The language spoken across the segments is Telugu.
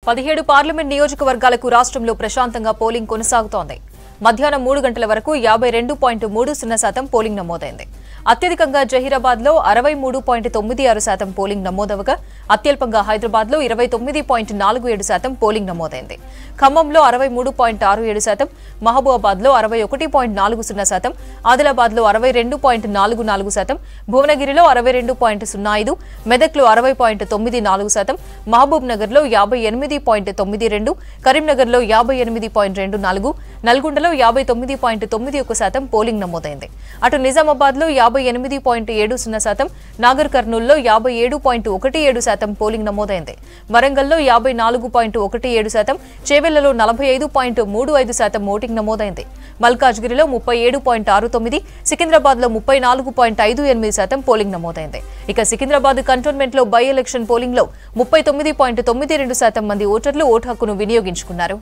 పదిహేడు పార్లమెంట్ నియోజకవర్గాలకు రాష్ట్రంలో ప్రశాంతంగా పోలింగ్ కొనసాగుతోంది మధ్యాహ్నం మూడు గంటల వరకు యాభై రెండు పాయింట్ మూడు సున్నా శాతం పోలింగ్ నమోదైంది అత్యధికంగా జహీరాబాద్ లో అరవై మూడు పాయింట్ తొమ్మిది ఆరు శాతం పోలింగ్ నమోదవగా అత్యల్పంగా హైదరాబాద్ లో ఇరవై తొమ్మిది పాయింట్ నాలుగు ఏడు శాతం పోలింగ్ నమోదైంది ఖమ్మంలో అరవై మూడు పాయింట్ ఆరు ఏడు శాతం మహబూబాబాద్ లో అరవై ఒకటి పాయింట్ నాలుగు సున్నా శాతం ఆదిలాబాద్ లో అరవై రెండు పాయింట్ నాలుగు నాలుగు శాతం భువనగిరిలో అరవై రెండు పాయింట్ సున్నా ఐదు మెదక్లో అరవై పాయింట్ తొమ్మిది నాలుగు శాతం మహబూబ్ నగర్ లో యాభై ఎనిమిది పాయింట్ తొమ్మిది రెండు కరీంనగర్ లో యాభై ఎనిమిది పాయింట్ రెండు నాలుగు నల్గొండలో యాభై తొమ్మిది పాయింట్ తొమ్మిది ఒక శాతం పోలింగ్ నమోదైంది అటు నిజామాబాద్ లో యాభై ఎనిమిది పాయింట్ ఏడు సున్నా శాతం నాగర్ కర్నూల్లో యాభై ఏడు పాయింట్ ఒకటి ఏడు శాతం పోలింగ్ నమోదైంది వరంగల్లో యాభై నాలుగు పాయింట్ ఒకటి ఏడు శాతం చేవెళ్లలో నలభై ఐదు పాయింట్ మూడు ఐదు శాతం ఓటింగ్ నమోదైంది మల్కాజ్గిరిలో ముప్పై ఏడు పాయింట్ ఆరు తొమ్మిది సికింద్రాబాద్ లో ముప్పై నాలుగు పాయింట్ ఐదు ఎనిమిది శాతం పోలింగ్ నమోదైంది ఇక సికింద్రాబాద్ కంటోన్మెంట్ లో బై ఎలక్షన్ పోలింగ్ లో ముప్పై తొమ్మిది పాయింట్ తొమ్మిది రెండు శాతం మంది ఓటర్లు ఓటు హక్కును వినియోగించుకున్నారు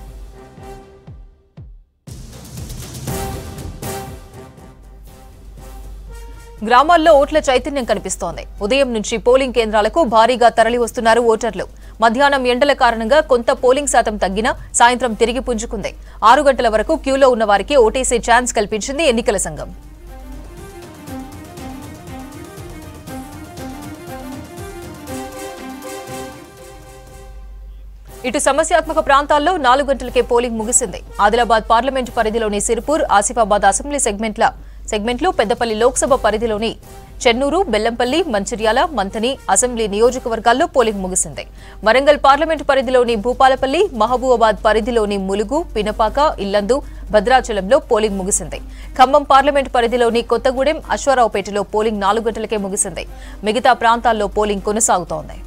గ్రామాల్లో ఓట్ల చైతన్యం కనిపిస్తోంది ఉదయం నుంచి పోలింగ్ కేంద్రాలకు భారీగా తరలి వస్తున్నారు ఓటర్లు మధ్యాహ్నం ఎండల కారణంగా కొంత పోలింగ్ శాతం తగ్గినా సాయంత్రం తిరిగి పుంజుకుంది ఆరు గంటల వరకు క్యూలో ఉన్న వారికి ఓటేసే ఛాన్స్ కల్పించింది ఎన్నికల సంఘం ఇటు సమస్యాత్మక ప్రాంతాల్లో నాలుగు గంటలకే పోలింగ్ ముగిసింది ఆదిలాబాద్ పార్లమెంటు పరిధిలోని సిర్పూర్ ఆసిఫాబాద్ అసెంబ్లీ సెగ్మెంట్ల సెగ్మెంట్లు పెద్దపల్లి లోక్సభ పరిధిలోని చెన్నూరు బెల్లంపల్లి మంచిర్యాల మంథని అసెంబ్లీ నియోజకవర్గాల్లో పోలింగ్ ముగిసింది వరంగల్ పార్లమెంటు పరిధిలోని భూపాలపల్లి మహబూబాబాద్ పరిధిలోని ములుగు పినపాక ఇల్లందు భద్రాచలంలో పోలింగ్ ముగిసింది ఖమ్మం పార్లమెంటు పరిధిలోని కొత్తగూడెం అశ్వారావుపేటలో పోలింగ్ నాలుగు గంటలకే ముగిసింది మిగతా ప్రాంతాల్లో పోలింగ్ కొనసాగుతోంది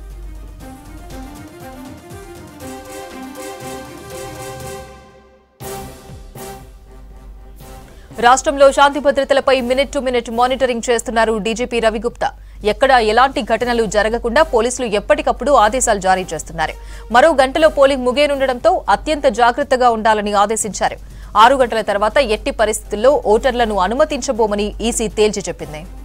రాష్ట్రంలో శాంతి భద్రతలపై మినిట్ టు మినిట్ మానిటరింగ్ చేస్తున్నారు డీజీపీ రవిగుప్తా ఎక్కడా ఎలాంటి ఘటనలు జరగకుండా పోలీసులు ఎప్పటికప్పుడు ఆదేశాలు జారీ చేస్తున్నారు మరో గంటలో పోలింగ్ ముగియనుండటంతో అత్యంత జాగ్రత్తగా ఉండాలని ఆదేశించారు ఆరు గంటల తర్వాత ఎట్టి పరిస్థితుల్లో ఓటర్లను అనుమతించబోమని ఈసీ తేల్చి చెప్పింది